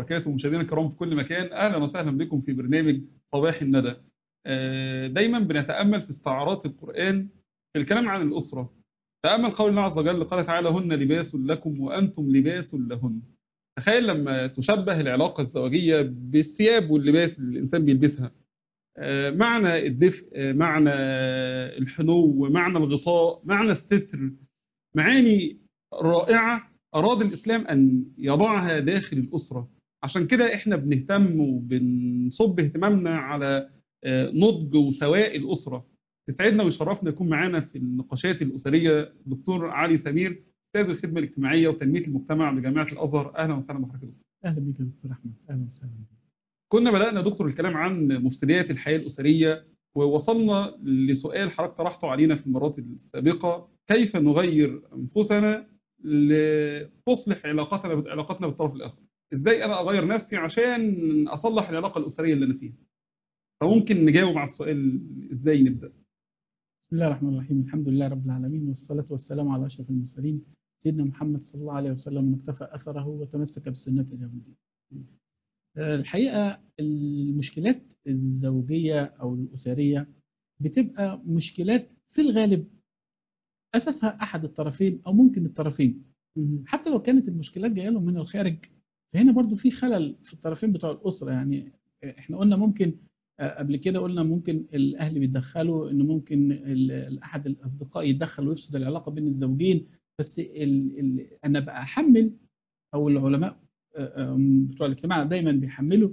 وبركاته مشاهدينا الكرام في كل مكان اهلا وسهلا بكم في برنامج صباح الندى آه، دايما بنتامل في استعارات القران في الكلام عن الاسره تامل قول الله عز وجل قال تعالى هن لباس لكم وانتم لباس لهن تخيل لما تشبه العلاقه الزوجيه بالثياب واللباس اللي الانسان بيلبسها آه، معنى الدفء آه، معنى الحنو معنى الغطاء معنى الستر معاني رائعه أراد الإسلام أن يضعها داخل الأسرة عشان كده إحنا بنهتم وبنصب اهتمامنا على نضج وسواء الأسرة تسعدنا ويشرفنا يكون معانا في النقاشات الأسرية دكتور علي سمير أستاذ الخدمة الاجتماعية وتنمية المجتمع بجامعة الأزهر أهلا وسهلا بحضرتك دكتور اهلا بك يا دكتور احمد اهلا وسهلا بك كنا بدأنا دكتور الكلام عن مفسدات الحياة الأسرية ووصلنا لسؤال حضرتك طرحته علينا في المرات السابقة كيف نغير أنفسنا لتصلح علاقتنا علاقتنا بالطرف الاخر ازاي انا اغير نفسي عشان اصلح العلاقه الاسريه اللي انا فيها فممكن نجاوب على السؤال ازاي نبدا بسم الله الرحمن الرحيم الحمد لله رب العالمين والصلاة والسلام على أشرف المرسلين سيدنا محمد صلى الله عليه وسلم من اقتفى أثره وتمسك بسنته إلى يوم الدين آه، الحقيقة المشكلات الزوجية أو الأسرية بتبقى مشكلات في الغالب أساسها أحد الطرفين أو ممكن الطرفين حتى لو كانت المشكلات جايه لهم من الخارج فهنا برضو في خلل في الطرفين بتوع الاسره يعني احنا قلنا ممكن آه، قبل كده قلنا ممكن الاهل بيتدخلوا ان ممكن ال- احد الاصدقاء يتدخل ويفسد العلاقه بين الزوجين بس ال ال انا بقى احمل او العلماء آه، آم، بتوع الاجتماع دايما بيحملوا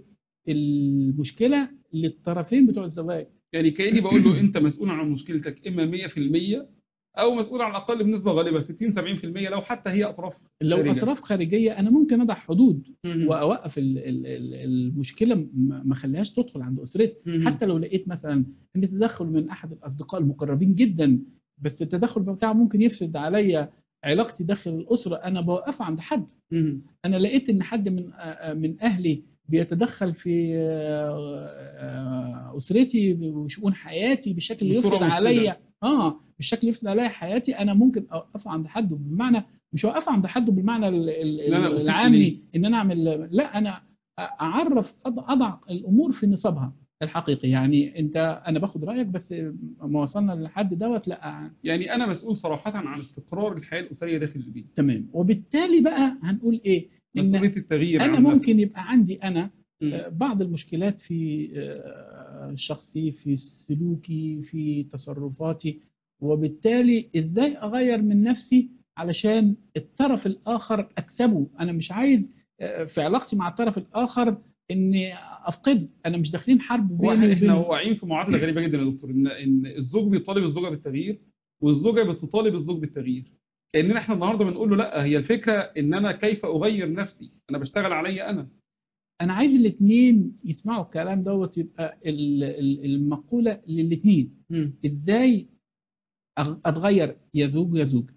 المشكله للطرفين بتوع الزواج يعني كاني بقول له انت مسؤول عن مشكلتك اما 100% او مسؤول على الاقل بنسبه غالبه 60 70% لو حتى هي اطراف لو خارجة. اطراف خارجيه انا ممكن اضع حدود مم. واوقف ال- ال- ال- المشكله ما ما اخليهاش تدخل عند اسرتي مم. حتى لو لقيت مثلا ان تدخل من احد الاصدقاء المقربين جدا بس التدخل بتاعه ممكن يفسد عليا علاقتي داخل الاسره انا بوقفها عند حد مم. انا لقيت ان حد من آه، من اهلي بيتدخل في آه، آه، اسرتي وشؤون حياتي بشكل بصورة يفسد مفسدة. عليا اه بالشكل يفسد عليا حياتي انا ممكن اوقفه عند حد بمعنى مش اوقفه عند حد بالمعنى ال- ال- لا، لا، أسيء العامي إليه. ان انا اعمل لا انا اعرف أض- اضع الامور في نصابها الحقيقي يعني انت انا باخد رايك بس ما وصلنا لحد دوت لا يعني انا مسؤول صراحه عن استقرار الحياه الاسريه داخل البيت تمام وبالتالي بقى هنقول ايه ان مسؤوليه التغيير انا عن نفسي. ممكن يبقى عندي انا مم. آه، بعض المشكلات في آه، شخصي في سلوكي في تصرفاتي وبالتالي ازاي اغير من نفسي علشان الطرف الاخر اكسبه انا مش عايز آه، في علاقتي مع الطرف الاخر اني افقده انا مش داخلين حرب هو بيني احنا وبينه واقعين في معادله غريبه جدا يا دكتور ان ان الزوج بيطالب الزوجه بالتغيير والزوجه بتطالب الزوج بالتغيير كاننا احنا النهارده بنقول له لا هي الفكره ان انا كيف اغير نفسي انا بشتغل عليا انا انا عايز الاثنين يسمعوا الكلام دوت يبقى ال- ال- المقوله للاثنين ازاي أغ- اتغير يا زوج يا زوج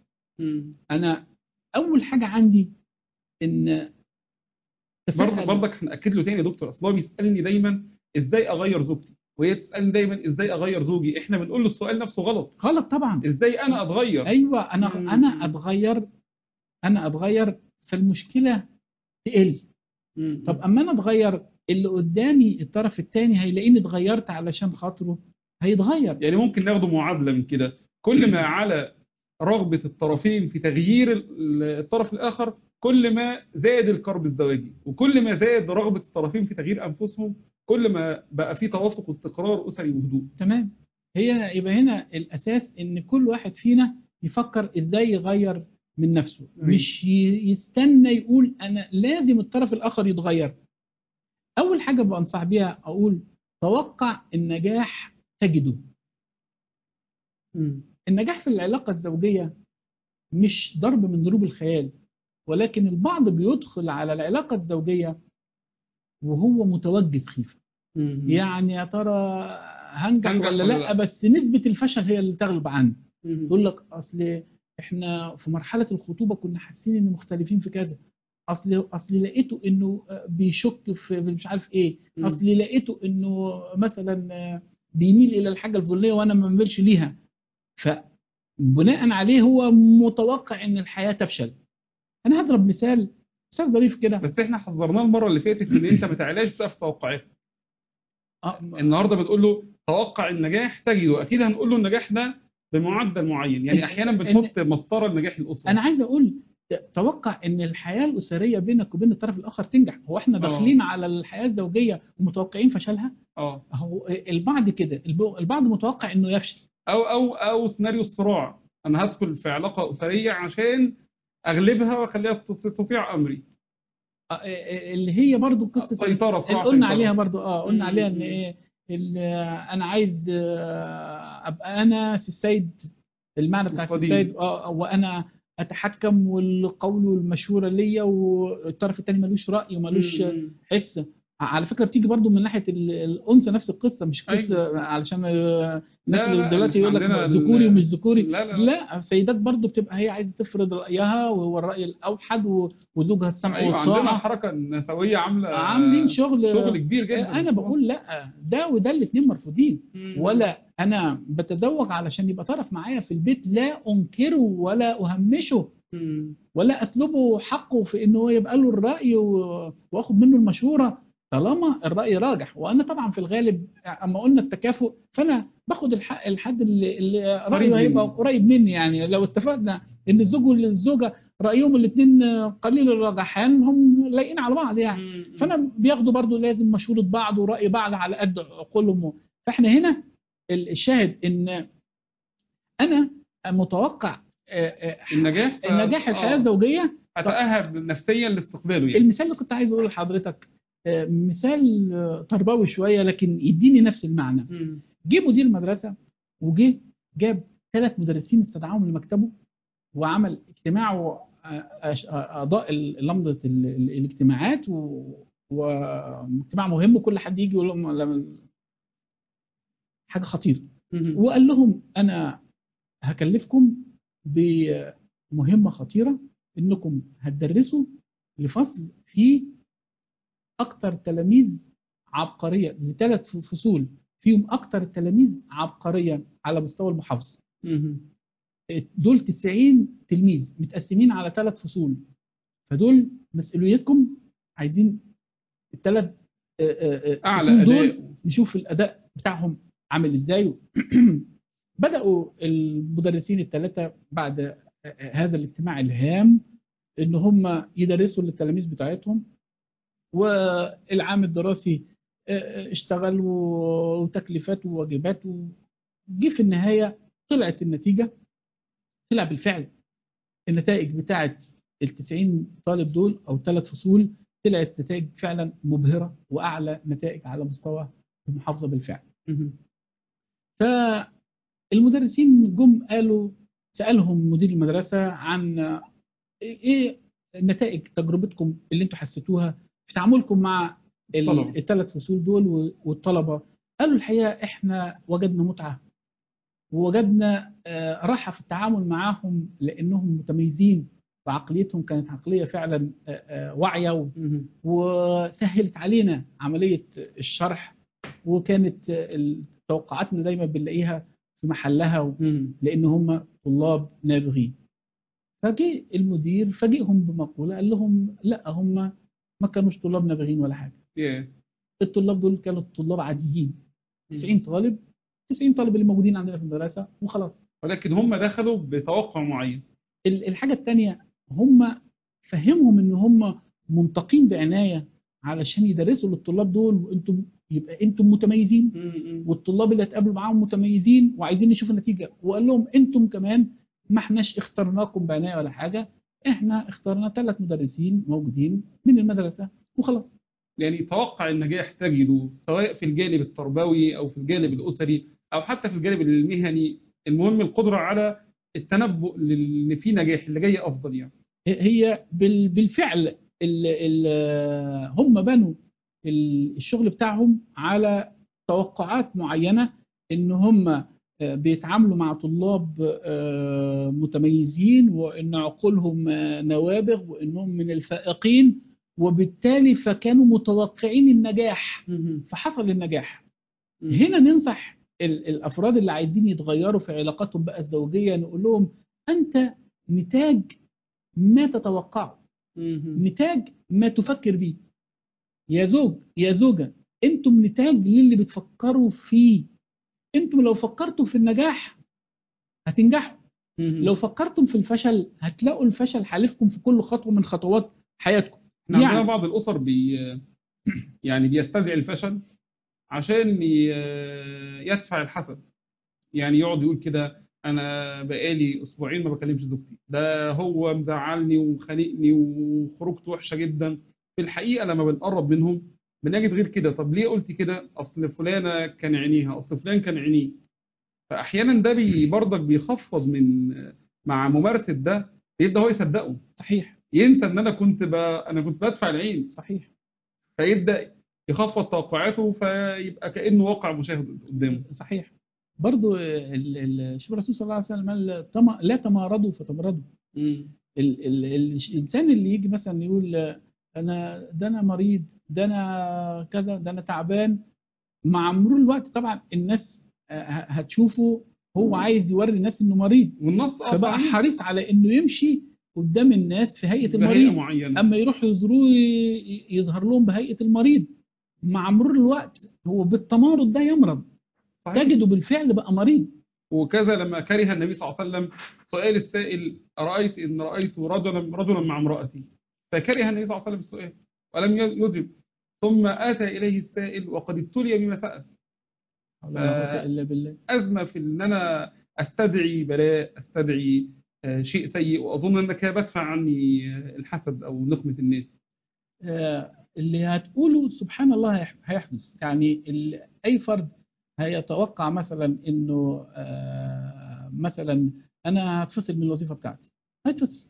انا اول حاجه عندي ان برضه تفائل- برضك هنأكد له تاني يا دكتور اصل هو بيسالني دايما ازاي اغير زوجتي وهي تسالني دايما ازاي اغير زوجي احنا بنقول له السؤال نفسه غلط غلط طبعا ازاي انا اتغير ايوه انا مم. انا اتغير انا اتغير فالمشكله تقل مم. طب اما انا اتغير اللي قدامي الطرف الثاني هيلاقيني اتغيرت علشان خاطره هيتغير يعني ممكن ناخده معادله من كده كل ما على رغبه الطرفين في تغيير ال- الطرف الاخر كل ما زاد الكرب الزواجي وكل ما زاد رغبه الطرفين في تغيير انفسهم كل ما بقى في توافق واستقرار اسري وهدوء تمام هي يبقى هنا الاساس ان كل واحد فينا يفكر ازاي يغير من نفسه أيوة. مش ي- يستنى يقول انا لازم الطرف الاخر يتغير اول حاجه بنصح بيها اقول توقع النجاح تجده النجاح في العلاقه الزوجيه مش ضرب من ضروب الخيال ولكن البعض بيدخل على العلاقه الزوجيه وهو متوجس خيفه يعني يا ترى هنجح هنجح ولا ولا لا لا؟ بس نسبه الفشل هي اللي تغلب عنه مم. يقول لك اصل احنا في مرحله الخطوبه كنا حاسين ان مختلفين في كذا اصل اصل لقيته انه بيشك في مش عارف ايه مم. اصل لقيته انه مثلا بيميل الى الحاجه الفلانيه وانا ما بميلش ليها فبناء عليه هو متوقع ان الحياه تفشل انا هضرب مثال استاذ ظريف كده بس احنا حذرناه المره اللي فاتت ان انت ما تعلاش بسقف توقعات آه، النهارده بتقول له توقع النجاح تجده اكيد هنقول له النجاح ده بمعدل معين يعني إن- احيانا إن- بنحط مسطره لنجاح الاسره انا عايز اقول توقع ان الحياه الاسريه بينك وبين الطرف الاخر تنجح هو احنا آه. داخلين على الحياه الزوجيه ومتوقعين فشلها اه هو البعض كده الب- البعض متوقع انه يفشل او او او سيناريو الصراع انا هدخل في علاقه اسريه عشان اغلبها واخليها تط- تطيع امري آه، آه، اللي هي برضو قصه سيطره اللي صراع قلنا سيطرة. عليها برضو اه قلنا مم. عليها ان ايه ال- انا عايز آه، ابقى انا سي السيد المعنى بتاع سي القديم. السيد اه وانا اتحكم والقول والمشوره ليا والطرف الثاني ملوش راي وملوش مم. حس على فكره بتيجي برضو من ناحيه ال- الانثى نفس القصه مش قصه علشان آه، الناس لا، اللي لا، دلوقتي يقول لك عندنا ال- ذكوري ومش ذكوري لا لا لا السيدات برضو بتبقى هي عايزه تفرض رايها وهو الراي الاوحد و- وزوجها السمع ايوه عندنا والطاعه الحركه النسويه عامله عاملين شغل شغل كبير جدا انا بقول لا ده وده الاثنين مرفوضين مم. ولا انا بتزوج علشان يبقى طرف معايا في البيت لا انكره ولا اهمشه مم. ولا اسلبه حقه في انه يبقى له الراي و- واخد منه المشوره طالما الراي راجح وانا طبعا في الغالب اما قلنا التكافؤ فانا باخد الحق الحد اللي, اللي قريب رايه هيبقى مني. قريب مني يعني لو اتفقنا ان الزوج والزوجه رايهم الاثنين قليل الرجحان هم لايقين على بعض يعني مم. فانا بياخدوا برضو لازم مشورة بعض ورأي بعض على قد عقولهم فاحنا هنا ال- الشاهد ان انا متوقع آه، آه، النجاح ف- النجاح الحياة آه. الزوجية اتاهب نفسيا لاستقباله يعني المثال اللي كنت عايز اقوله لحضرتك آه، مثال آه، تربوي شوية لكن يديني نفس المعنى مم. جه مدير المدرسة وجه جاب ثلاث مدرسين استدعاهم لمكتبه وعمل اجتماع و- آه، أش- آه، اضاء ال- لمضة ال- ال- الاجتماعات و- واجتماع مهم وكل حد يجي يقول لهم لما- حاجة خطيرة مم. وقال لهم انا هكلفكم بمهمة خطيرة انكم هتدرسوا لفصل فيه اكتر تلاميذ عبقرية لثلاث فصول فيهم اكتر التلاميذ عبقرية على مستوى المحافظة مم. دول 90 تلميذ متقسمين على ثلاث فصول فدول مسؤوليتكم عايزين الثلاث اعلى دول اداء نشوف الاداء بتاعهم عامل ازاي بداوا المدرسين الثلاثه بعد آه، آه، هذا الاجتماع الهام ان هم يدرسوا للتلاميذ بتاعتهم والعام الدراسي آه، آه، اشتغل و- وتكليفات وواجبات جه في النهايه طلعت النتيجه طلع بالفعل النتائج بتاعت ال 90 طالب دول او ثلاث فصول طلعت نتائج فعلا مبهره واعلى نتائج على مستوى المحافظه بالفعل. مم. فالمدرسين جم قالوا سالهم مدير المدرسه عن ايه نتائج تجربتكم اللي انتم حسيتوها في تعاملكم مع الطلبة. الثلاث فصول دول والطلبه قالوا الحقيقه احنا وجدنا متعه ووجدنا آه، راحه في التعامل معاهم لانهم متميزين وعقليتهم كانت عقليه فعلا آه، آه، واعيه و- مم. وسهلت علينا عمليه الشرح وكانت آه، توقعاتنا دايما بنلاقيها في محلها و- مم. لان هم طلاب نابغين فجه المدير فاجئهم بمقوله قال لهم لا هم ما كانوش طلاب نابغين ولا حاجه ياه. الطلاب دول كانوا طلاب عاديين مم. 90 طالب 90 طالب اللي موجودين عندنا في المدرسه وخلاص ولكن هم دخلوا بتوقع معين ال- الحاجه الثانيه هم فهمهم ان هم منتقين بعنايه علشان يدرسوا للطلاب دول وانتم يبقى انتم متميزين مم. والطلاب اللي هتقابلوا معاهم متميزين وعايزين نشوف النتيجه وقال لهم انتم كمان ما احناش اخترناكم بعنايه ولا حاجه احنا اخترنا ثلاث مدرسين موجودين من المدرسه وخلاص يعني توقع النجاح تجده سواء في الجانب التربوي او في الجانب الاسري او حتى في الجانب المهني المهم القدره على التنبؤ للي فيه نجاح اللي جاي افضل يعني هي بال- بالفعل ال ال هم بنوا ال- الشغل بتاعهم على توقعات معينة ان هم آه، بيتعاملوا مع طلاب آه، متميزين وان عقولهم آه، نوابغ وانهم من الفائقين وبالتالي فكانوا متوقعين النجاح فحصل النجاح هنا ننصح ال- الافراد اللي عايزين يتغيروا في علاقاتهم بقى الزوجيه نقول لهم انت نتاج ما تتوقعه مهم. نتاج ما تفكر بيه يا زوج يا زوجة انتم نتاج للي بتفكروا فيه انتم لو فكرتوا في النجاح هتنجحوا مهم. لو فكرتم في الفشل هتلاقوا الفشل حالفكم في كل خطوة من خطوات حياتكم احنا عندنا يعني- بعض الاسر بي يعني بيستدعي الفشل عشان ي- يدفع الحسد يعني يقعد يقول كده انا بقالي اسبوعين ما بكلمش زوجتي ده هو مزعلني وخانقني وخروجته وحشه جدا في الحقيقه لما بنقرب منهم بنجد غير كده طب ليه قلت كده اصل فلانه كان عينيها اصل فلان كان عينيه فاحيانا ده بي برضك بيخفض من مع ممارسه ده يبدا هو يصدقه صحيح ينسى ان انا كنت ب... انا كنت بدفع العين صحيح فيبدا يخفض توقعاته فيبقى كانه واقع مشاهد قدامه صحيح برضو ال- ال- شوف الرسول صلى الله عليه وسلم قال تم- لا تمارضوا فتمرضوا ال ال ال الانسان اللي يجي مثلا يقول انا ده انا مريض ده انا كذا ده انا تعبان مع مرور الوقت طبعا الناس ه- هتشوفه هو عايز يوري الناس انه مريض والنص اه فبقى صحيح. حريص على انه يمشي قدام الناس في هيئه بهيئة المريض معينه اما يروحوا يزوروه ي- يظهر لهم بهيئه المريض مع مرور الوقت هو بالتمارض ده يمرض صحيح. تجده بالفعل بقى مريض وكذا لما كره النبي صلى الله عليه وسلم سؤال السائل ارايت ان رايت رجلا رجلا مع امراتي فكره النبي صلى الله عليه وسلم السؤال ولم يجب ثم اتى اليه السائل وقد ابتلي بما سال لا قوة الا بالله ازمه في ان انا استدعي بلاء استدعي آه، شيء سيء واظن ان كده بدفع عني آه، الحسد او نقمه الناس آه، اللي هتقوله سبحان الله هيح- هيحدث يعني ال- اي فرد هيتوقع مثلا انه آه، مثلا انا هتفصل من الوظيفه بتاعتي هتفصل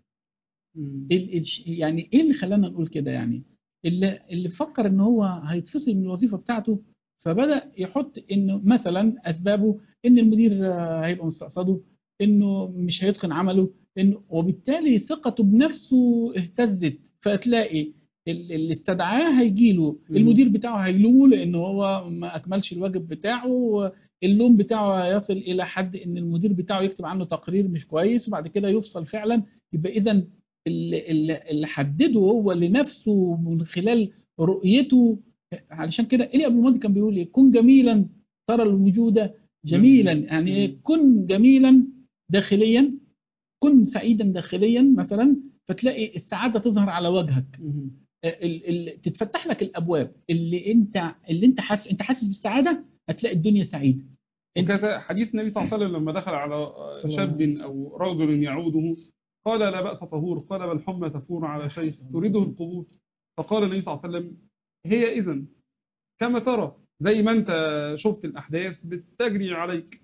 ال- الش- يعني ايه اللي خلانا نقول كده يعني اللي اللي فكر ان هو هيتفصل من الوظيفه بتاعته فبدا يحط انه مثلا اسبابه ان المدير آه، هيبقى مستقصده انه مش هيتقن عمله انه وبالتالي ثقته بنفسه اهتزت فتلاقي ال- اللي استدعاه هيجيله مم. المدير بتاعه هيلومه لانه هو ما اكملش الواجب بتاعه اللوم بتاعه هيصل الى حد ان المدير بتاعه يكتب عنه تقرير مش كويس وبعد كده يفصل فعلا يبقى اذا اللي, اللي اللي حدده هو لنفسه من خلال رؤيته علشان كده إلي أبو الماضي كان بيقول إيه كن جميلا ترى الوجود جميلا يعني إيه؟ كن جميلا داخليا كن سعيدا داخليا مثلا فتلاقي السعادة تظهر على وجهك ال ال تتفتح لك الأبواب اللي أنت اللي أنت حاسس أنت حاسس بالسعادة هتلاقي الدنيا سعيدة وكذا حديث النبي صلى الله عليه وسلم لما دخل على صلى الله شاب عليه وسلم. أو رجل يعوده قال لا بأس طهور قال بل الحمى تفور على شيخ تريده القبور فقال النبي صلى الله عليه وسلم هي إذن كما ترى زي ما أنت شفت الأحداث بتجري عليك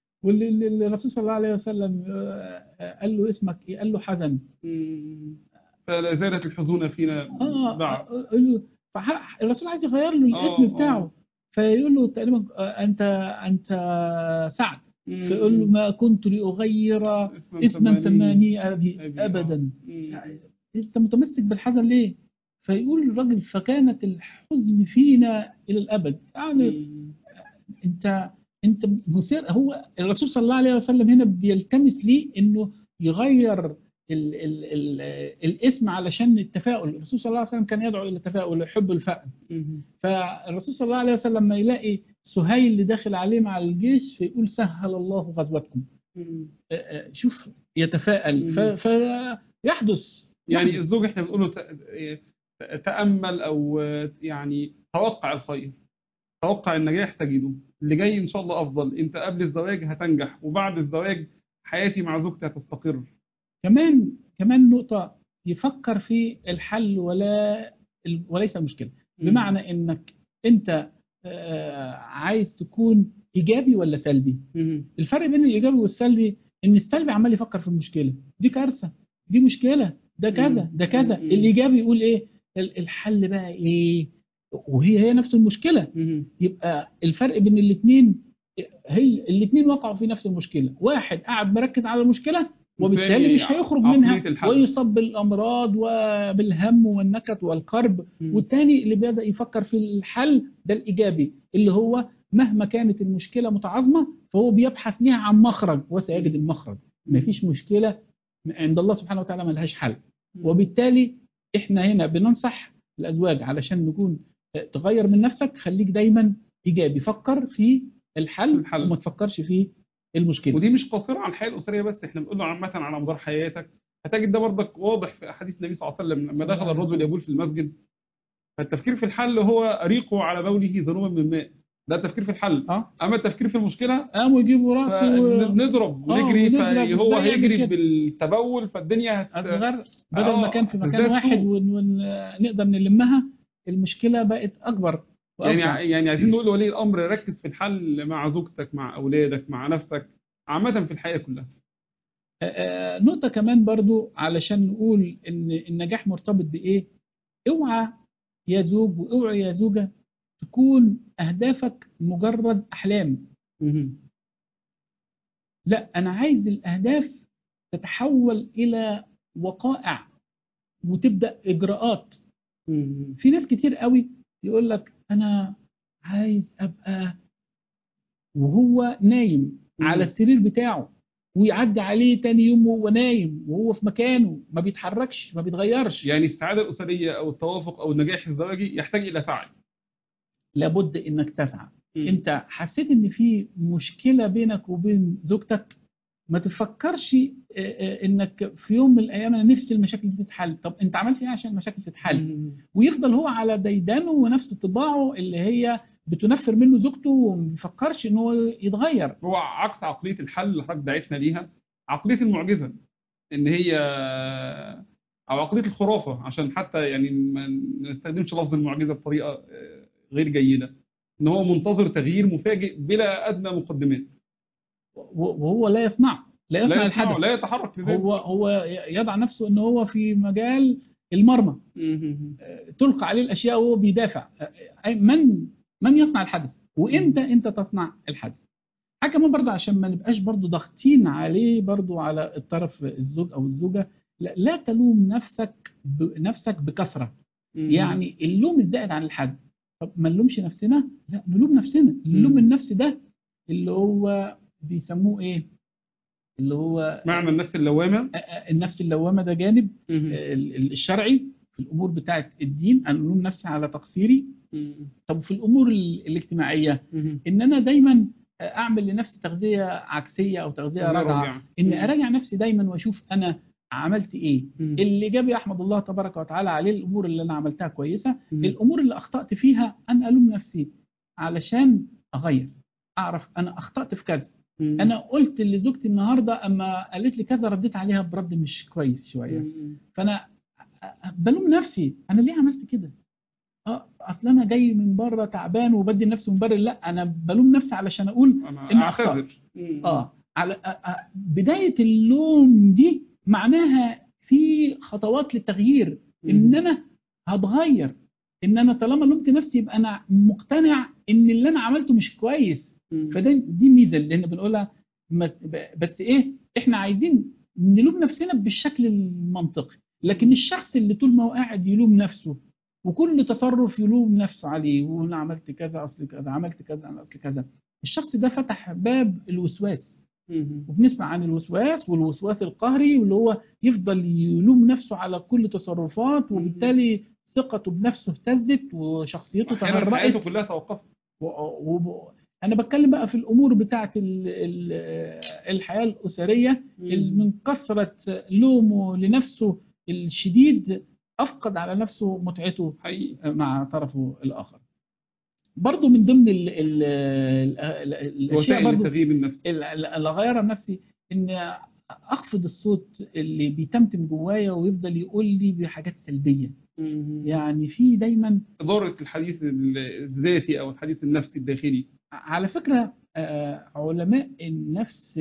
والرسول صلى الله عليه وسلم آه، آه، قال له اسمك إيه؟ قال له حزن مم. فلا زالت الحزون فينا اه بعد آه، قال له فح- الرسول عايز يغير له الاسم آه، بتاعه آه. فيقول له تقريبا آه، انت انت سعد مم. فيقول له ما كنت لاغير اسما سماني ابي أبي، آه. ابدا مم. انت متمسك بالحزن ليه؟ فيقول الراجل فكانت الحزن فينا الى الابد يعني مم. انت انت مثير هو الرسول صلى الله عليه وسلم هنا بيلتمس ليه انه يغير ال ال ال الاسم علشان التفاؤل الرسول صلى الله عليه وسلم كان يدعو الى التفاؤل يحب الفأل مم. فالرسول صلى الله عليه وسلم لما يلاقي سهيل اللي داخل عليه مع الجيش فيقول سهل الله غزوتكم مم. آه، آه، شوف يتفائل مم. ف- فيحدث يعني يحدث. الزوج احنا بنقول له ت- تأمل أو يعني توقع الخير توقع النجاح تجده اللي جاي إن شاء الله أفضل أنت قبل الزواج هتنجح وبعد الزواج حياتي مع زوجتي هتستقر كمان كمان نقطة يفكر في الحل ولا وليس المشكلة بمعنى انك انت آه، عايز تكون ايجابي ولا سلبي مم. الفرق بين الايجابي والسلبي ان السلبي عمال يفكر في المشكله دي كارثه دي مشكله ده كذا ده كذا مم. الايجابي يقول ايه ال- الحل بقى ايه وهي هي نفس المشكله مم. يبقى الفرق بين الاثنين هي الاثنين وقعوا في نفس المشكله واحد قاعد مركز على المشكله وبالتالي والتاني مش هيخرج عقلية منها الحل. ويصاب بالامراض وبالهم والنكد والكرب مم. والتاني اللي بدأ يفكر في الحل ده الإيجابي اللي هو مهما كانت المشكلة متعاظمة فهو بيبحث ليها عن مخرج وسيجد المخرج مفيش مشكلة عند الله سبحانه وتعالى ملهاش حل وبالتالي احنا هنا بننصح الازواج علشان نكون آه، تغير من نفسك خليك دايما ايجابي فكر في الحل, الحل. وما تفكرش في المشكله ودي مش قاصره على الحياه الاسريه بس احنا بنقول له عامه على مدار حياتك هتجد ده برضك واضح في احاديث النبي صلى الله عليه وسلم لما صلى الله دخل عليه الرجل وسلم. يبول في المسجد فالتفكير في الحل هو اريقه على بوله ذنوبا من ماء ده التفكير في الحل اه اما التفكير في المشكله قاموا يجيبوا راسه و- فنضرب آه، ونجري ونضرب فهو إزاي يعمل هيجري كده؟ بالتبول فالدنيا هت... هتغير بدل آه، ما كان في مكان هتزداد واحد سوء. ونقدر نلمها المشكله بقت اكبر يعني وأوسع. يعني عايزين نقول لولي الامر ركز في الحل مع زوجتك مع اولادك مع نفسك عامه في الحياه كلها آه، آه، نقطة كمان برضو علشان نقول إن النجاح مرتبط بإيه؟ اوعى يا زوج واوعى يا زوجة تكون أهدافك مجرد أحلام لا أنا عايز الأهداف تتحول إلى وقائع وتبدأ إجراءات في ناس كتير قوي يقول لك أنا عايز أبقى وهو نايم على السرير بتاعه ويعدي عليه تاني يوم وهو نايم وهو في مكانه ما بيتحركش ما بيتغيرش يعني السعاده الاسريه او التوافق او النجاح الزواجي يحتاج الى سعي لابد انك تسعى انت حسيت ان في مشكله بينك وبين زوجتك ما تفكرش آه، آه، انك في يوم من الايام انا نفسي المشاكل دي تتحل طب انت عملت ايه عشان المشاكل تتحل ويفضل هو على ديدانه ونفس طباعه اللي هي بتنفر منه زوجته وما بيفكرش ان هو يتغير هو عكس عقليه الحل اللي حضرتك دعيتنا ليها عقليه المعجزه ان هي او عقليه الخرافه عشان حتى يعني ما نستخدمش لفظ المعجزه بطريقه آه، غير جيده ان هو منتظر تغيير مفاجئ بلا ادنى مقدمات وهو لا يصنع لا يصنع لا الحدث يسمع لا يتحرك لذلك هو هو يضع نفسه ان هو في مجال المرمى تلقى عليه الاشياء وهو بيدافع أي من من يصنع الحدث وامتى انت تصنع الحدث حاجه كمان برضه عشان ما نبقاش برضه ضاغطين عليه برضه على الطرف الزوج او الزوجه لا, لا تلوم نفسك بنفسك بكثره يعني اللوم الزائد عن الحد طب ما نلومش نفسنا لا نلوم نفسنا اللوم النفسي ده اللي هو بيسموه ايه اللي هو معنى النفس اللوامه آه، آه، النفس اللوامه ده جانب آه، ال- ال- الشرعي في الامور بتاعه الدين انا الوم نفسي على تقصيري طب في الامور ال- الاجتماعيه ان انا دايما آه، اعمل لنفسي تغذيه عكسيه او تغذيه راجعه ان اراجع نفسي دايما واشوف انا عملت ايه الايجابي احمد الله تبارك وتعالى عليه الامور اللي انا عملتها كويسه الامور اللي اخطات فيها انا الوم نفسي علشان اغير اعرف انا اخطات في كذا انا قلت لزوجتي النهارده اما قالت لي كذا رديت عليها برد مش كويس شويه فانا بلوم نفسي انا ليه عملت كده اه اصل انا جاي من بره تعبان وبدي لنفسي مبرر لا انا بلوم نفسي علشان اقول انا إن اعتذر اه على آه، آه، بدايه اللوم دي معناها في خطوات للتغيير ان انا هتغير ان انا طالما لومت نفسي يبقى انا مقتنع ان اللي انا عملته مش كويس فده دي ميزه اللي احنا بنقولها ما- ب- بس ايه احنا عايزين نلوم نفسنا بالشكل المنطقي لكن الشخص اللي طول ما هو قاعد يلوم نفسه وكل تصرف يلوم نفسه عليه وانا عملت كذا اصل كذا عملت كذا انا اصل كذا الشخص ده فتح باب الوسواس وبنسمع عن الوسواس والوسواس القهري واللي هو يفضل يلوم نفسه على كل تصرفات وبالتالي ثقته بنفسه اهتزت وشخصيته احيانا حياته تهرأت كلها توقفت و... و... انا بتكلم بقى في الامور بتاعه ال... ال... الحياه الاسريه اللي من كثره لومه لنفسه الشديد افقد على نفسه متعته حقيقي مع طرفه الاخر برضو من ضمن ال... ال... ال... الاشياء وسائل برضو التغيير النفسي ال- ال- اللي غيرها نفسي ان اخفض الصوت اللي بيتمتم جوايا ويفضل يقول لي بحاجات سلبيه يعني في دايما إدارة الحديث الذاتي أو الحديث النفسي الداخلي على فكره آه، علماء النفس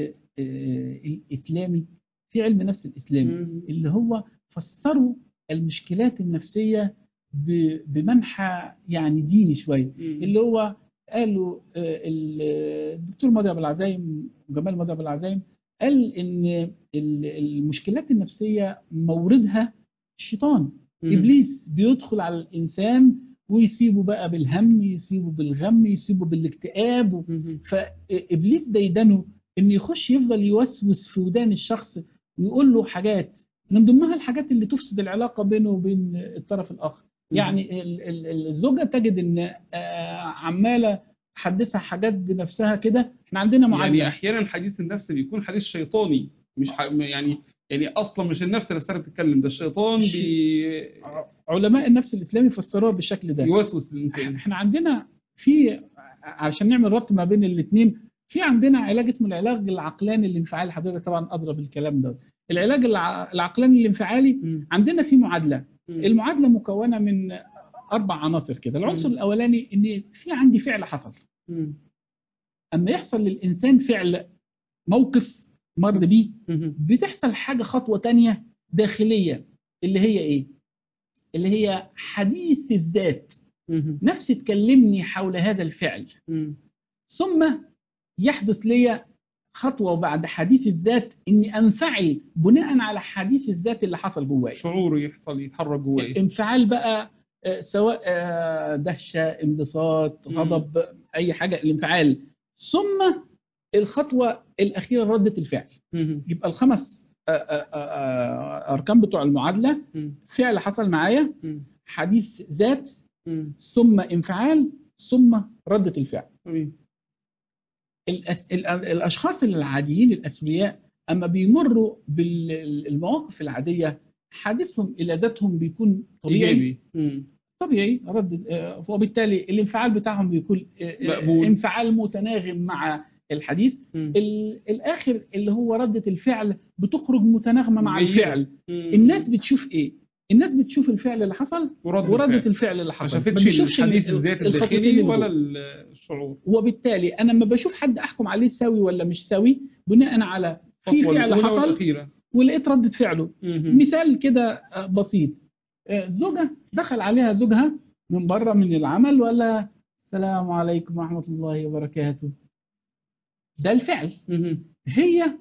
آه، الاسلامي في علم النفس الاسلامي اللي هو فسروا المشكلات النفسيه ب- بمنحى يعني ديني شويه اللي هو قالوا آه، ال- الدكتور ماضي ابو العزايم جمال ماضي ابو العزايم قال ان ال- المشكلات النفسيه موردها الشيطان ابليس بيدخل على الانسان ويسيبه بقى بالهم يسيبه بالغم يسيبه بالاكتئاب فابليس ديدنه ان يخش يفضل يوسوس في ودان الشخص ويقول له حاجات من ضمنها الحاجات اللي تفسد العلاقه بينه وبين الطرف الاخر يعني ال- ال- ال- الزوجه تجد ان آه، عماله تحدثها حاجات بنفسها كده احنا عندنا يعني معادله احيانا حديث النفس بيكون حديث شيطاني مش ح... يعني يعني اصلا مش النفس نفسها اللي بتتكلم ده الشيطان بي... علماء النفس الاسلامي فسروها بالشكل ده يوسوس للانسان احنا عندنا في عشان نعمل ربط ما بين الاثنين في عندنا علاج اسمه العلاج العقلاني الانفعالي حضرتك طبعا ادرى بالكلام ده العلاج الع- العقلاني الانفعالي مم. عندنا في معادله مم. المعادله مكونه من اربع عناصر كده العنصر مم. الاولاني ان في عندي فعل حصل مم. اما يحصل للانسان فعل موقف مر بيه مم. بتحصل حاجه خطوه تانية داخليه اللي هي ايه اللي هي حديث الذات مم. نفسي تكلمني حول هذا الفعل مم. ثم يحدث لي خطوه بعد حديث الذات اني انفعل بناء على حديث الذات اللي حصل جوايا شعور يحصل يتحرك جوايا انفعال بقى آه، سواء آه، دهشه انبساط مم. غضب اي حاجه الانفعال ثم الخطوه الاخيره رده الفعل مم. يبقى الخمس آه، آه، آه، اركان بتوع المعادله مم. فعل حصل معايا مم. حديث ذات مم. ثم انفعال ثم رده الفعل تمام. الأس... ال- الاشخاص العاديين الاسوياء اما بيمروا بالمواقف العاديه حادثهم الى ذاتهم بيكون طبيعي ايجابي مم. طبيعي رد آه، وبالتالي الانفعال بتاعهم بيكون آه، آه، مقبول. انفعال متناغم مع الحديث مم. ال- الاخر اللي هو ردة الفعل بتخرج متناغمة مع جيدة. الفعل مم. الناس بتشوف ايه الناس بتشوف الفعل اللي حصل ورد وردة الفعل. الفعل اللي ما حصل ما شافتش بيشوفش الحديث ال- الذات الخطوتين الداخلي اللي ولا جوه. ال- الشعور وبالتالي انا لما بشوف حد احكم عليه سوي ولا مش سوي بناء على في الخطوة فعل الأولى حصل والأخيرة ولقيت ردة فعله مم. مثال كده آه، بسيط آه، زوجة دخل عليها زوجها من بره من العمل ولا السلام عليكم ورحمة الله وبركاته ده الفعل مم. هي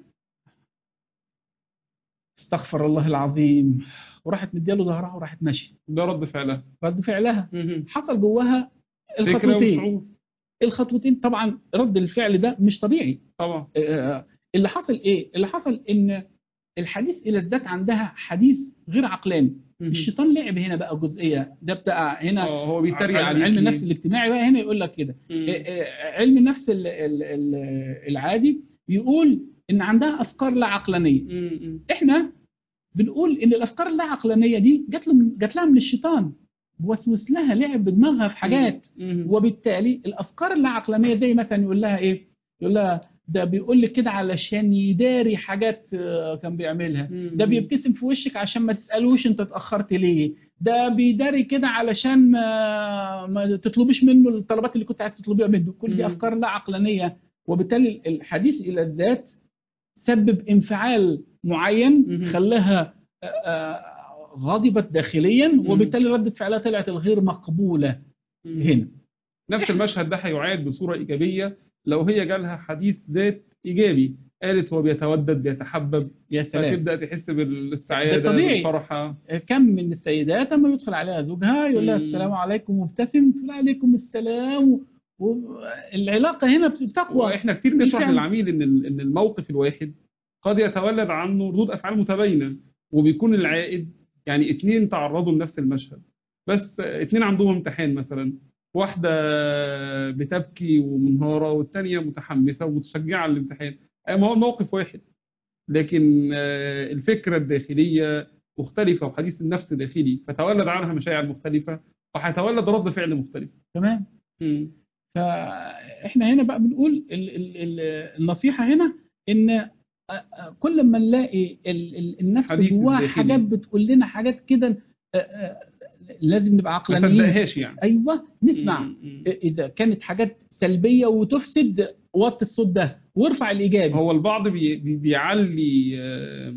استغفر الله العظيم وراحت مدياله ظهرها وراحت ماشيه ده رد فعلها رد فعلها مم. حصل جواها فكرة الخطوتين وشعور الخطوتين طبعا رد الفعل ده مش طبيعي طبعا آه، اللي حصل ايه اللي حصل ان الحديث الى الذات عندها حديث غير عقلاني مم. الشيطان لعب هنا بقى جزئيه ده بتاع هنا اه هو بيتريق علم عليك علم النفس الاجتماعي بقى هنا يقول لك كده مم. آه، آه، علم النفس ال- ال- ال- العادي يقول ان عندها افكار لا عقلانيه مم. احنا بنقول ان الافكار اللا عقلانيه دي جات له من- جات لها من الشيطان وسوس لها لعب بدماغها في حاجات مم. وبالتالي الافكار اللا عقلانيه زي مثلا يقول لها ايه يقول لها ده بيقول لك كده علشان يداري حاجات آه، كان بيعملها مم. ده بيبتسم في وشك عشان ما تسالوش انت اتاخرت ليه ده بيداري كده علشان ما ما تطلبيش منه الطلبات اللي كنت عايز تطلبيها منه كل دي مم. افكار لا عقلانيه وبالتالي الحديث الى الذات سبب انفعال معين مم. خلاها آه، آه، غضبت داخليا مم. وبالتالي ردة فعلها طلعت الغير مقبولة مم. هنا نفس المشهد ده هيعاد بصورة إيجابية لو هي جالها حديث ذات إيجابي قالت هو بيتودد بيتحبب يا سلام فتبدأ تحس بالسعادة ده طبيعي. بالفرحة كم من السيدات لما يدخل عليها زوجها يقول لها مم. السلام عليكم مبتسم تقول عليكم السلام والعلاقة هنا بتقوى واحنا كتير نشرح فعلا. للعميل ان ال- ان الموقف الواحد قد يتولد عنه ردود افعال متباينه وبيكون العائد يعني اتنين تعرضوا لنفس المشهد بس اتنين عندهم امتحان مثلا واحده بتبكي ومنهاره والتانيه متحمسه ومتشجعه على الامتحان ما هو الموقف واحد لكن آه، الفكره الداخليه مختلفه وحديث النفس داخلي فتولد عنها مشاعر مختلفه وهيتولد رد فعل مختلف تمام مم. فاحنا هنا بقى بنقول ال ال ال النصيحة هنا ان أ- أ- كل ما نلاقي ال- ال- النفس حديث جواها الداخلي. حاجات بتقول لنا حاجات كده أ- أ- لازم نبقى ما عقلانيين تصدقهاش يعني ايوه نسمع مم. مم. اذا كانت حاجات سلبيه وتفسد وطي الصوت ده وارفع الايجابي هو البعض بي بي بيعلي آه،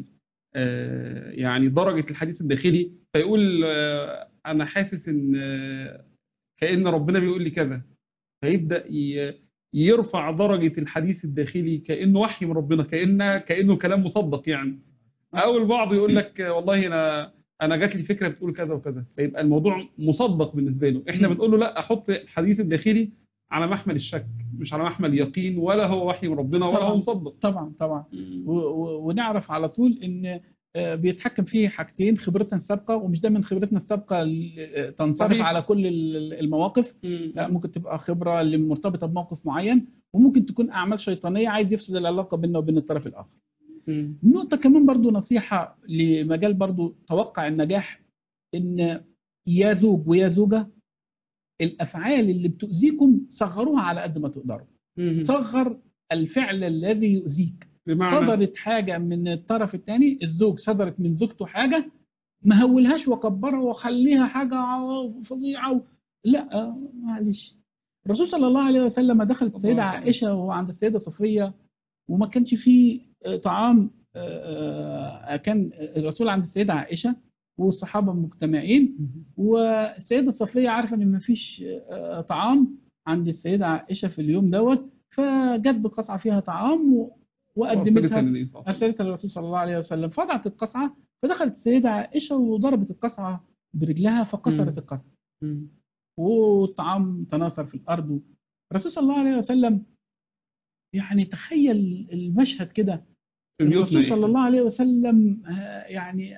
آه، يعني درجة الحديث الداخلي فيقول آه، أنا حاسس إن آه، كأن ربنا بيقول لي كذا فيبدأ ي- يرفع درجة الحديث الداخلي كأنه وحي من ربنا كأنه كأنه كلام مصدق يعني أو البعض يقول لك آه، والله أنا أنا جات لي فكرة بتقول كذا وكذا فيبقى الموضوع مصدق بالنسبة له إحنا مم. بنقول له لا أحط الحديث الداخلي على محمل الشك مش على محمل اليقين ولا هو وحي من ربنا ولا طبعاً. هو مصدق طبعا طبعا و- و- ونعرف على طول ان آه، بيتحكم فيه حاجتين خبرتنا السابقه ومش دايما خبرتنا السابقه ال- تنصرف صحيح. على كل ال- المواقف مم. لا ممكن تبقى خبره اللي مرتبطه بموقف معين وممكن تكون اعمال شيطانيه عايز يفسد العلاقه بيننا وبين الطرف الاخر مم. نقطة كمان برضو نصيحة لمجال برضو توقع النجاح إن يا زوج ويا زوجة الأفعال اللي بتؤذيكم صغروها على قد ما تقدروا مم. صغر الفعل الذي يؤذيك بمعنى صدرت حاجة من الطرف الثاني الزوج صدرت من زوجته حاجة ما هولهاش وكبرها وخليها حاجة فظيعة و... لا معلش الرسول صلى الله عليه وسلم دخلت الله السيدة عليه وسلم. عائشة وهو عند السيدة صفية وما كانش فيه آه، طعام آه، آه، كان الرسول عند السيدة عائشة والصحابة مجتمعين والسيدة صفية عارفة ان مفيش آه، طعام عند السيدة عائشة في اليوم دوت فجت بقصعة فيها طعام و- وأرسلتها وقدمتها للنبي صلى الله عليه وسلم. أرسلتها للرسول صلى الله عليه وسلم فضعت القصعة فدخلت السيدة عائشة وضربت القصعة برجلها فكسرت مم. القصعة مم. والطعام تناثر في الأرض الرسول صلى الله عليه وسلم يعني تخيل المشهد كده في بيوتنا الرسول إيه؟ صلى الله عليه وسلم آه، يعني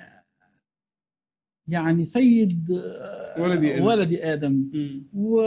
يعني سيد آه، ولد آدم. ولد آدم مم.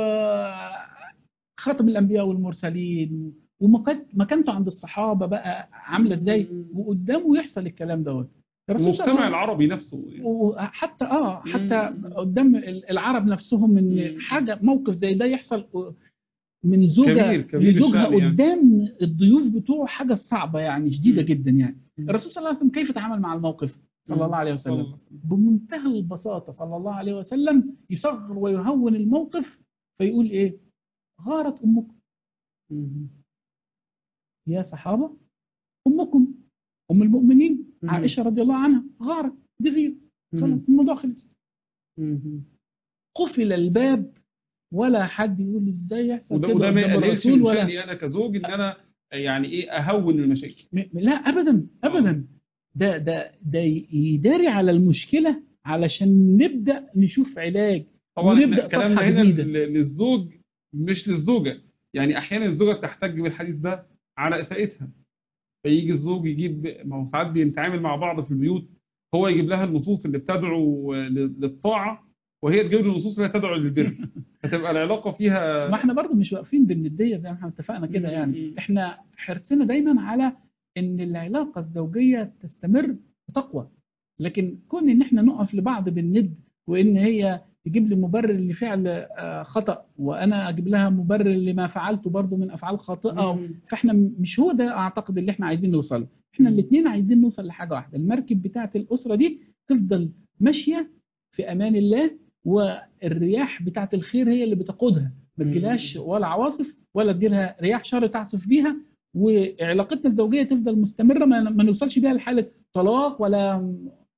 وخاتم الأنبياء والمرسلين ومكانته عند الصحابة بقى عاملة ازاي مم. وقدامه يحصل الكلام دوت الرسول صلى المجتمع الله العربي نفسه وحتى اه حتى مم. قدام العرب نفسهم ان مم. حاجه موقف زي ده يحصل من زوجه كبير- كبير لزوجها الشأن يعني. قدام الضيوف بتوعه حاجه صعبه يعني شديده مم. جدا يعني مم. الرسول صلى الله عليه وسلم كيف تعامل مع الموقف صلى الله عليه صلى الله وسلم عليه وسلم. بمنتهى البساطه صلى الله عليه وسلم يصغر ويهون الموقف فيقول ايه غارت امكم مم. يا صحابه امكم ام المؤمنين مم. عائشه رضي الله عنها غارت دي غير خلاص مم. الموضوع خلص مم. قفل الباب ولا حد يقول ازاي يحصل وده كده وده ما قدام يقللش الرسول من ولا شأني انا كزوج ان انا يعني ايه اهون المشاكل م- لا ابدا ابدا ده ده ده يداري على المشكله علشان نبدا نشوف علاج طبعا ونبدأ احنا كلامنا صفحة هنا جديدة. لل- للزوج مش للزوجه يعني احيانا الزوجه بتحتج بالحديث ده على اساءتها فيجي الزوج يجيب ما هو ساعات بنتعامل مع بعض في البيوت هو يجيب لها النصوص اللي بتدعو ل- للطاعه وهي تجيب له النصوص اللي تدعو للبر فتبقى العلاقه فيها ما احنا برضو مش واقفين بالنديه زي ما احنا اتفقنا كده مم. يعني مم. احنا حرصنا دايما على ان العلاقه الزوجيه تستمر بتقوى لكن كون ان احنا نقف لبعض بالند وان هي تجيب لي مبرر لفعل آه، خطا وانا اجيب لها مبرر لما فعلته برضو من افعال خاطئه مم. فاحنا م- مش هو ده اعتقد اللي احنا عايزين نوصله احنا مم. الاثنين عايزين نوصل لحاجه واحده المركب بتاعه الاسره دي تفضل ماشيه في امان الله والرياح بتاعه الخير هي اللي بتقودها ما مم. تجيلهاش ولا عواصف ولا تجيلها رياح شر تعصف بيها وعلاقتنا الزوجيه تفضل مستمره ما, ما نوصلش بيها لحاله طلاق ولا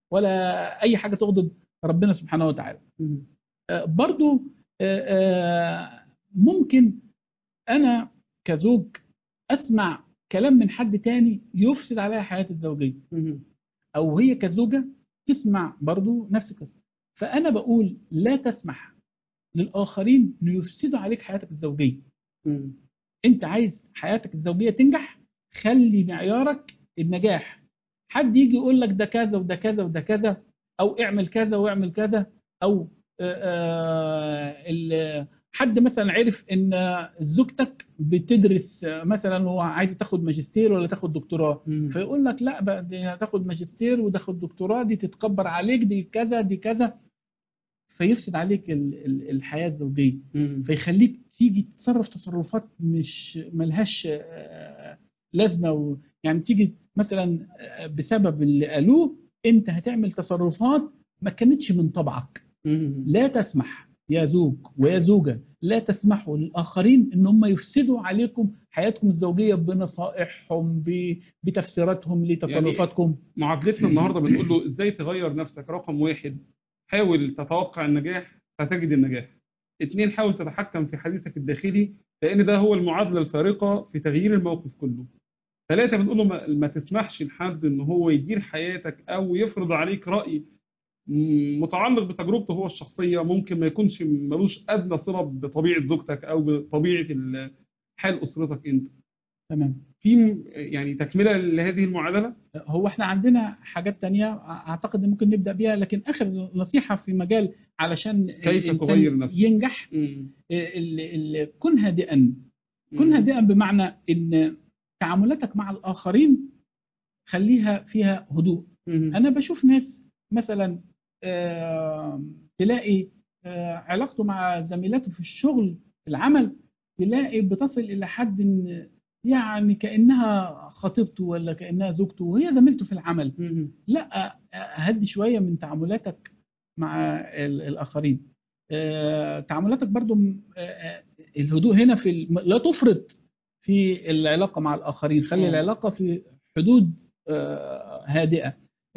ولا اي حاجه تغضب ربنا سبحانه وتعالى مم. آه، برضو آه، آه، ممكن انا كزوج اسمع كلام من حد تاني يفسد عليها حياتي الزوجيه مم. او هي كزوجه تسمع برضو نفس القصه فانا بقول لا تسمح للاخرين ان يفسدوا عليك حياتك الزوجيه مم. انت عايز حياتك الزوجيه تنجح خلي معيارك النجاح حد يجي يقول لك ده كذا وده كذا وده كذا او اعمل كذا واعمل كذا او آه، آه، ال- حد مثلا عرف ان زوجتك بتدرس آه، مثلا وعايزه تاخد ماجستير ولا تاخد دكتوراه مم. فيقول لك لا بقى دي هتاخد ماجستير وتاخد دكتوراه دي تتكبر عليك دي كذا دي كذا فيفسد عليك ال- ال- الحياه الزوجيه مم. فيخليك تيجي تتصرف تصرفات مش ملهاش آه، لازمه و... يعني تيجي مثلا آه، بسبب اللي قالوه انت هتعمل تصرفات ما كانتش من طبعك مم. لا تسمح يا زوج ويا زوجة لا تسمحوا للآخرين إن هم يفسدوا عليكم حياتكم الزوجية بنصائحهم ب- بتفسيراتهم لتصرفاتكم معادلتنا النهارده بتقول له ازاي تغير نفسك رقم واحد حاول تتوقع النجاح فتجد النجاح اتنين حاول تتحكم في حديثك الداخلي لان ده هو المعادله الفارقه في تغيير الموقف كله ثلاثة بنقول له ما, ما تسمحش لحد ان هو يدير حياتك او يفرض عليك رأي م- متعلق بتجربته هو الشخصية ممكن ما يكونش ملوش ادنى صلة بطبيعة زوجتك او بطبيعة ال- حال اسرتك انت تمام في م- يعني تكمله لهذه المعادله هو احنا عندنا حاجات تانية اعتقد إن ممكن نبدأ بيها لكن اخر نصيحة في مجال علشان كيف الإنسان تغير نفسك؟ ينجح مم. ال- ال- كن هادئا كن مم. هادئا بمعنى ان تعاملاتك مع الاخرين خليها فيها هدوء مم. انا بشوف ناس مثلا آه، تلاقي آه، علاقته مع زميلاته في الشغل في العمل تلاقي بتصل الى حد إن يعني كانها خطيبته ولا كانها زوجته وهي زميلته في العمل مم. لا آه، هدي شويه من تعاملاتك مع ال- الاخرين آه، تعاملاتك برضو م- آه، آه، الهدوء هنا في الم- لا تفرط في العلاقه مع الاخرين خلي آه. العلاقه في حدود آه، هادئه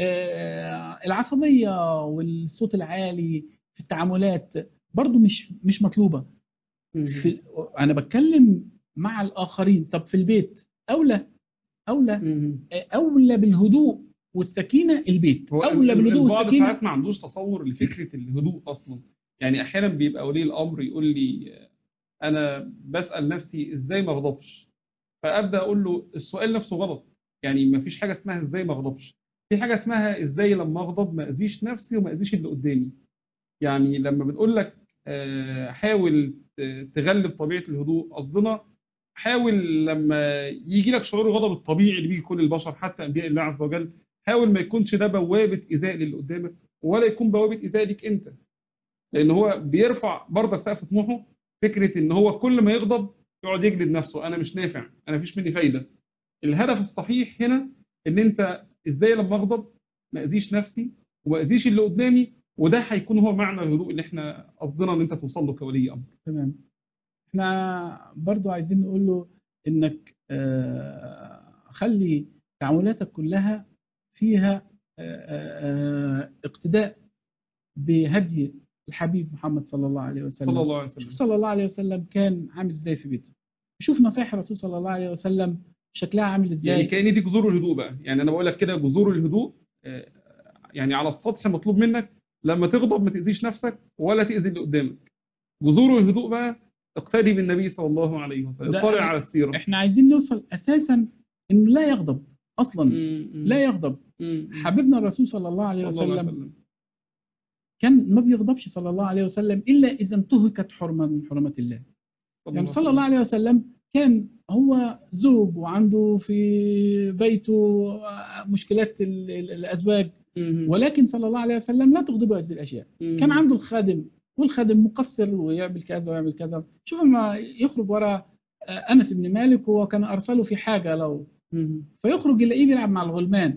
آه، العصبيه والصوت العالي في التعاملات برضو مش مش مطلوبه مم. في انا بتكلم مع الاخرين طب في البيت اولى اولى مم. اولى بالهدوء والسكينه البيت هو اولى بالهدوء البعض والسكينه ساعات ما عندوش تصور لفكره الهدوء اصلا يعني احيانا بيبقى ولي الامر يقول لي آه، انا بسال نفسي ازاي ما اغضبش فابدا اقول له السؤال نفسه غلط يعني ما فيش حاجه اسمها ازاي ما اغضبش في حاجه اسمها ازاي لما اغضب ما اذيش نفسي وما اذيش اللي قدامي يعني لما بنقول لك آه، حاول ت- تغلب طبيعه الهدوء قصدنا حاول لما يجي لك شعور الغضب الطبيعي اللي بيجي كل البشر حتى انبياء الله عز وجل حاول ما يكونش ده بوابه ايذاء للي قدامك ولا يكون بوابه ايذاء ليك انت لان هو بيرفع برضك سقف طموحه فكره ان هو كل ما يغضب يقعد يجلد نفسه انا مش نافع انا مفيش مني فايده الهدف الصحيح هنا ان انت ازاي لما اغضب ما اذيش نفسي وما اذيش اللي قدامي وده هيكون هو معنى الهدوء اللي احنا قصدنا ان انت توصل له كولي امر تمام احنا برضو عايزين نقول له انك آه، خلي تعاملاتك كلها فيها آه، آه، اقتداء بهدي الحبيب محمد صلى الله عليه وسلم صلى الله عليه شوف وسلم صلى الله عليه وسلم كان عامل ازاي في بيته شوف نصائح الرسول صلى الله عليه وسلم شكلها عامل يعني ازاي كأن دي جذور الهدوء بقى يعني انا بقول لك كده جذور الهدوء آه، يعني على السطح مطلوب منك لما تغضب ما تأذيش نفسك ولا تأذي اللي قدامك جذور الهدوء بقى اقتدي بالنبي صلى الله عليه وسلم ده اطلع أنا- على السيرة احنا عايزين نوصل اساسا انه لا يغضب اصلا مم، مم، لا يغضب مم، حبيبنا الرسول صلى الله عليه صلى الله عليه وسلم وسلم كان ما بيغضبش صلى الله عليه وسلم الا اذا انتهكت حرمه من حرمات الله يعني صلى الله عليه وسلم كان هو زوج وعنده في بيته مشكلات ال- ال- الازواج مم، ولكن صلى الله عليه وسلم لا تغضبه هذه الاشياء مم، كان عنده الخادم والخادم مقصر ويعمل كذا ويعمل كذا شوف لما يخرج ورا انس بن مالك هو كان ارسله في حاجه لو مم، فيخرج يلاقيه بيلعب مع الغلمان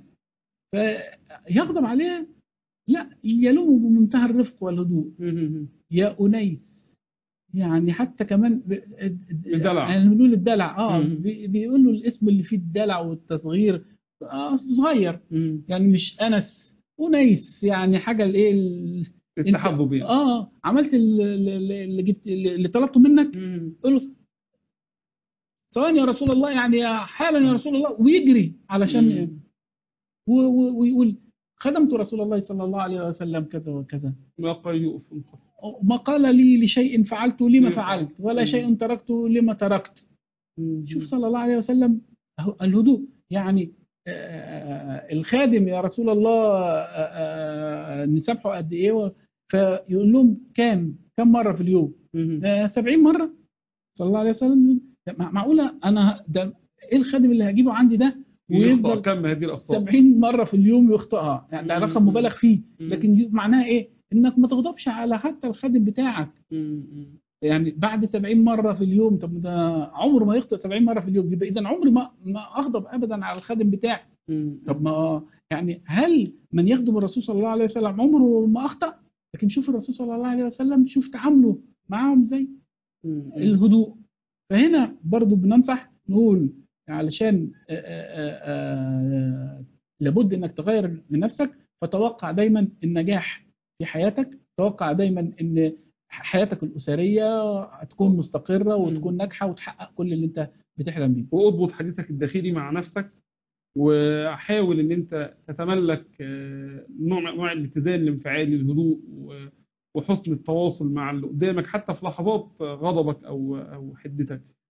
فيغضب عليه لا يلومه بمنتهى الرفق والهدوء مم، يا أنيس يعني حتى كمان ب... الدلع. يعني بنقول الدلع اه مم. بي- بيقول له الاسم اللي فيه الدلع والتصغير آه صغير مم. يعني مش أنس أنيس يعني حاجة الايه ال- التحبب يعني اه عملت ال- ال- اللي جبت اللي طلبته منك مم. قول له ثواني يا رسول الله يعني حالا يا رسول الله ويجري علشان مم. و- و- ويقول خدمت رسول الله صلى الله عليه وسلم كذا وكذا ما قال يؤف ما قال لي لشيء فعلته لما مم. فعلت ولا مم. شيء تركته لما تركت شوف صلى الله عليه وسلم هو- الهدوء يعني آه، آه، الخادم يا رسول الله آه، آه، نسبحه قد ايه و- فيقول لهم كام كم مره في اليوم مم. آه، 70 مره صلى الله عليه وسلم مع- معقوله انا ده ايه الخادم اللي هجيبه عندي ده يخطأ ويفضل كم هذه الأخطاء 70 مره في اليوم يخطئها يعني ده مم. رقم مبالغ فيه مم. لكن ي- معناها ايه انك ما تغضبش على حتى الخادم بتاعك مم. مم. يعني بعد 70 مره في اليوم طب ده عمره ما يخطئ 70 مره في اليوم يبقى اذا عمري ما ما اغضب ابدا على الخادم بتاعي مم. طب ما يعني هل من يخدم الرسول صلى الله عليه وسلم عمره ما اخطا لكن شوف الرسول صلى الله عليه وسلم شوف تعامله معاهم ازاي مم. الهدوء فهنا برضو بننصح نقول علشان آه، آه، آه، لابد انك تغير من نفسك فتوقع دايما النجاح في حياتك توقع دايما ان حياتك الاسريه تكون مستقره وتكون ناجحه وتحقق كل اللي انت بتحلم بيه واضبط حديثك الداخلي مع نفسك وحاول ان انت تتملك آه، نوع من انواع الاتزان الانفعالي الهدوء و- وحسن التواصل مع اللي قدامك حتى في لحظات غضبك او او حدتك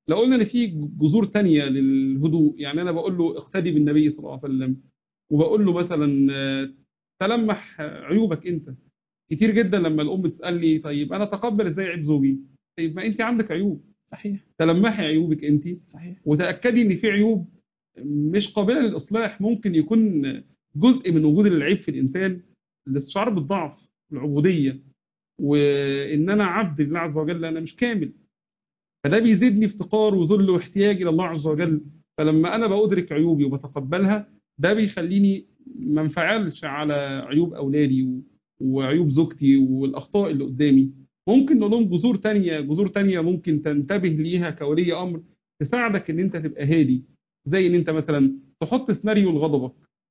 لو قلنا ان في جذور تانية للهدوء يعني انا بقول له اقتدي بالنبي صلى الله عليه وسلم وبقول له مثلا آه، تلمح عيوبك انت كتير جدا لما الام تسالني طيب انا اتقبل ازاي عيب زوجي طيب ما انت عندك عيوب صحيح تلمحي عيوبك انت صحيح وتاكدي ان في عيوب مش قابله للاصلاح ممكن يكون جزء من وجود العيب في الانسان الاستشعار بالضعف العبوديه وان انا عبد لله عز وجل انا مش كامل فده بيزيدني افتقار وذل واحتياج الى الله عز وجل فلما انا بأدرك عيوبي وبتقبلها ده بيخليني ما انفعلش على عيوب اولادي و- وعيوب زوجتي والاخطاء اللي قدامي ممكن نقول لهم جذور تانية جذور تانية ممكن تنتبه ليها كولي امر تساعدك ان انت تبقى هادي زي ان انت مثلا تحط سيناريو لغضبك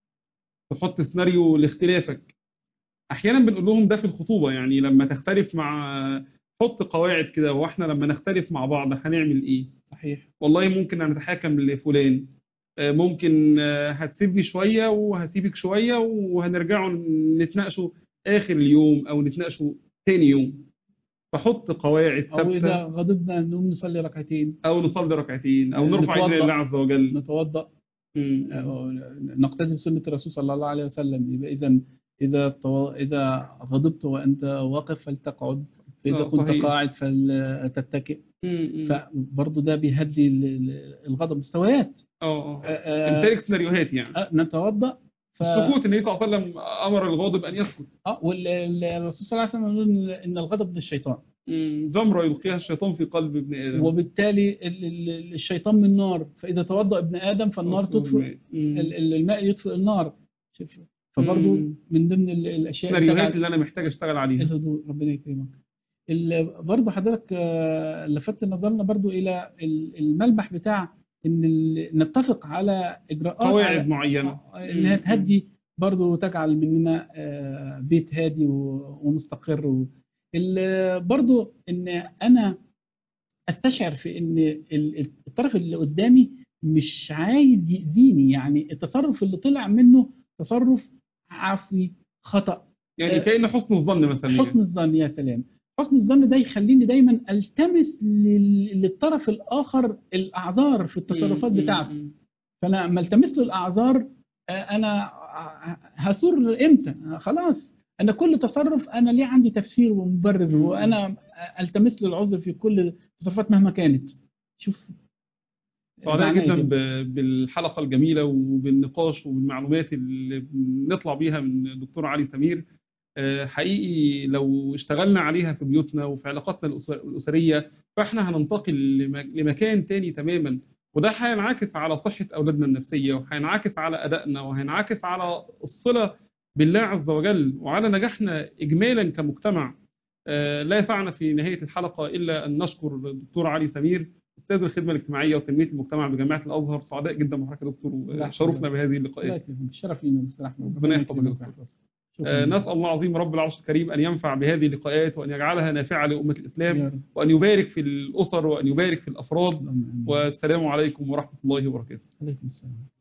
تحط سيناريو لاختلافك احيانا بنقول لهم ده في الخطوبه يعني لما تختلف مع حط قواعد كده واحنا لما نختلف مع بعض هنعمل ايه صحيح والله ممكن نتحاكم لفلان آه، ممكن آه، هتسيبني شويه وهسيبك شويه وهنرجعوا نتناقشوا اخر اليوم او نتناقشوا تاني يوم فحط قواعد او اذا ثابته غضبنا نقوم نصلي ركعتين او نصلي ركعتين او نرفع نتوضأ. ايدينا لله عز وجل نتوضا مم. أو نقتدي بسنه الرسول صلى الله عليه وسلم يبقى اذا اذا تو- اذا غضبت وانت واقف فلتقعد فاذا آه، كنت صحيح. قاعد فلتتكئ مم. فبرضه ده بيهدي ال- ال- الغضب مستويات اه آه، اه آه، امتلك سيناريوهات يعني آه، نتوضا ف السكوت النبي صلى الله عليه وسلم امر الغاضب ان يسكت اه والرسول صلى الله عليه وسلم يقول ان الغضب من الشيطان مم. جمره يلقيها الشيطان في قلب ابن ادم وبالتالي ال- ال- الشيطان من نار فاذا توضا ابن ادم فالنار تطفئ مم. ال- ال- الماء يطفئ النار شوف فبرضه مم. من ضمن ال- الاشياء اللي السيناريوهات تجعل اللي انا محتاج اشتغل عليها الهدوء ربنا يكرمك ال- برضه حضرتك آه، لفت نظرنا برضه الى ال- الملمح بتاع ان ال- نتفق على اجراءات قواعد على- معينه آه، انها مم. تهدي برضه وتجعل مننا آه، بيت هادي و- ومستقر و- ال- برضه ان انا استشعر في ان ال- الطرف اللي قدامي مش عايز يأذيني يعني التصرف اللي طلع منه تصرف عفوي خطأ يعني آه، كأن حسن الظن مثلا حسن الظن يا سلام حسن الظن ده يخليني دايما التمس لل- للطرف الاخر الاعذار في التصرفات مم. بتاعته مم. فانا لما التمس له الاعذار آه، انا ه- هثور امتى آه، خلاص انا كل تصرف انا ليه عندي تفسير ومبرر مم. وانا التمس له العذر في كل التصرفات مهما كانت شوف سعداء معناه جدا إيه؟ ب- بالحلقة الجميلة وبالنقاش وبالمعلومات اللي بنطلع بيها من الدكتور علي سمير آه، حقيقي لو اشتغلنا عليها في بيوتنا وفي علاقاتنا الأس- الأسرية فاحنا هننتقل لم- لمكان تاني تماما وده هينعكس على صحة أولادنا النفسية وهينعكس على أدائنا وهينعكس على الصلة بالله عز وجل وعلى نجاحنا إجمالا كمجتمع آه، لا يسعنا في نهاية الحلقة إلا أن نشكر الدكتور علي سمير أستاذ الخدمة الاجتماعية وتنمية المجتمع بجامعة الأزهر سعداء جدا بحضرتك يا دكتور لا، وشرفنا بهذه الله اللقاءات يكرمك الشرف لينا مستر احمد ربنا يحفظك يا يكرمك. دكتور. شكراً. آه، نسأل الله العظيم رب العرش الكريم أن ينفع بهذه اللقاءات وأن يجعلها نافعة لأمة الإسلام يا رب. وأن يبارك في الأسر وأن يبارك في الأفراد اللهم آمين. والسلام عليكم ورحمة الله وبركاته عليكم السلام